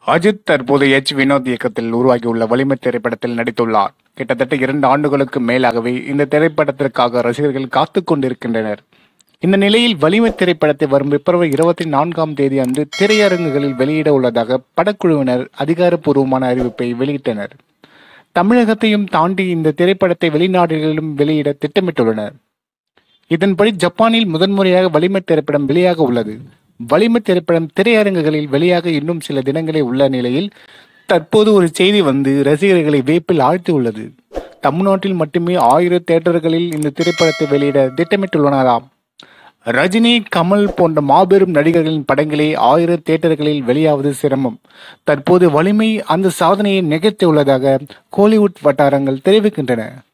அஜித் தற்போது எச் வினோத் இயக்கத்தில் உருவாகியுள்ள வலிமை திரைப்படத்தில் நடித்துள்ளார் கிட்டத்தட்ட இரண்டு ஆண்டுகளுக்கு மேலாகவே இந்த திரைப்படத்திற்காக ரசிகர்கள் காத்துக் கொண்டிருக்கின்றனர் இந்த நிலையில் வலிமை திரைப்படத்தை வரும் பிப்ரவரி இருபத்தி நான்காம் தேதி அன்று திரையரங்குகளில் வெளியிட உள்ளதாக படக்குழுவினர் அதிகாரப்பூர்வமான அறிவிப்பை வெளியிட்டனர் தமிழகத்தையும் தாண்டி இந்த திரைப்படத்தை வெளிநாடுகளிலும் வெளியிட திட்டமிட்டுள்ளனர் இதன்படி ஜப்பானில் முதன்முறையாக வலிமை திரைப்படம் வெளியாக உள்ளது வலிமை திரைப்படம் திரையரங்குகளில் வெளியாக இன்னும் சில தினங்களே உள்ள நிலையில் தற்போது ஒரு செய்தி வந்து ரசிகர்களை வேப்பில் ஆழ்த்தி உள்ளது தமிழ்நாட்டில் மட்டுமே ஆயிரம் தேட்டர்களில் இந்த திரைப்படத்தை வெளியிட திட்டமிட்டுள்ளனராம் ரஜினி கமல் போன்ற மாபெரும் நடிகர்களின் படங்களே ஆயிரம் தேட்டர்களில் வெளியாவது சிரமம் தற்போது வலிமை அந்த சாதனையை நிகழ்த்தியுள்ளதாக கோலிவுட் வட்டாரங்கள் தெரிவிக்கின்றன